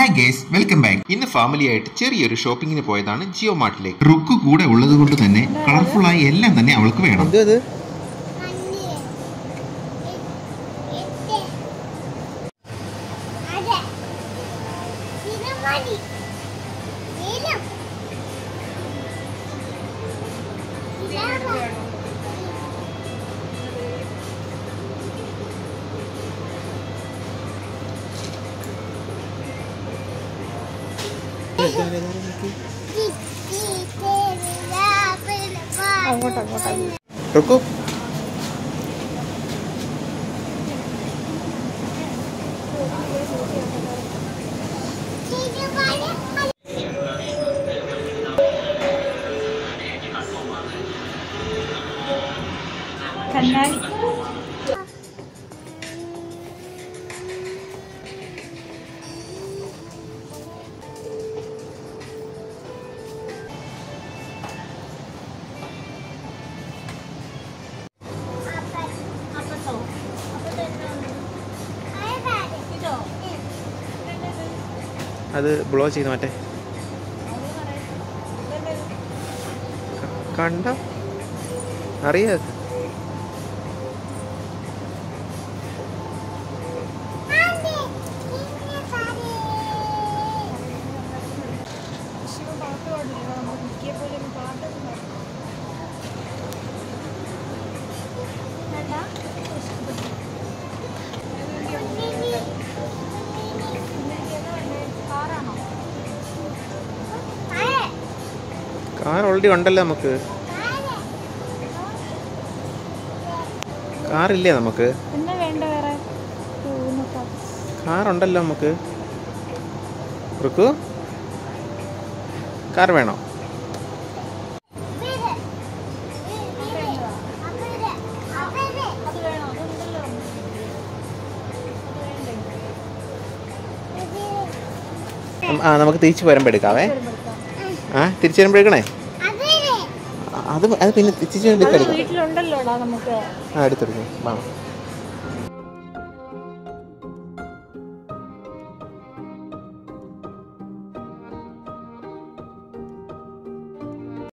hi guys welcome back ഇന്ന് family ആയിട്ട് ചെറിയൊരു ഷോപ്പിങ്ങിന് പോയതാണ് ജിയോ മാർട്ടിലേക്ക് റുക്ക് കൂടെ ഉള്ളത് കൊണ്ട് തന്നെ കളർഫുൾ ആയി എല്ലാം തന്നെ അവൾക്ക് വേണം എന്തോ അത് അതെ ഇത് മതി നീലം അങ്ങോട്ട് അങ്ങോട്ട് റുക്കു കണ്ണാടി അത് ബ്ലോ ചെയ്ത് മറ്റേ കണ്ട അറിയാ കാർ ഓൾറെഡി ഉണ്ടല്ലോ നമുക്ക് കാറില്ലേ നമുക്ക് എന്നാ വേണ്ട വേറെ പൂവിനൊക്കെ കാർ ഉണ്ടല്ലോ നമുക്ക് റുക്കു കാർ വേണോ അത് വേണോ അതുണ്ടല്ലോ ഉം, ആ നമുക്ക് തിരിച്ചു വരുമ്പോൾ എടുക്കാവേ ആ തിരിച്ചു വരുമ്പോൾ എടുക്കണേ ആ, അത് അത് പിന്നെ തിരിച്ചു വരുമ്പോൾ എടുക്കാം വീട്ടിലുണ്ടല്ലോടാ നമുക്ക് ആ എടുത്തെടുക്കും വാ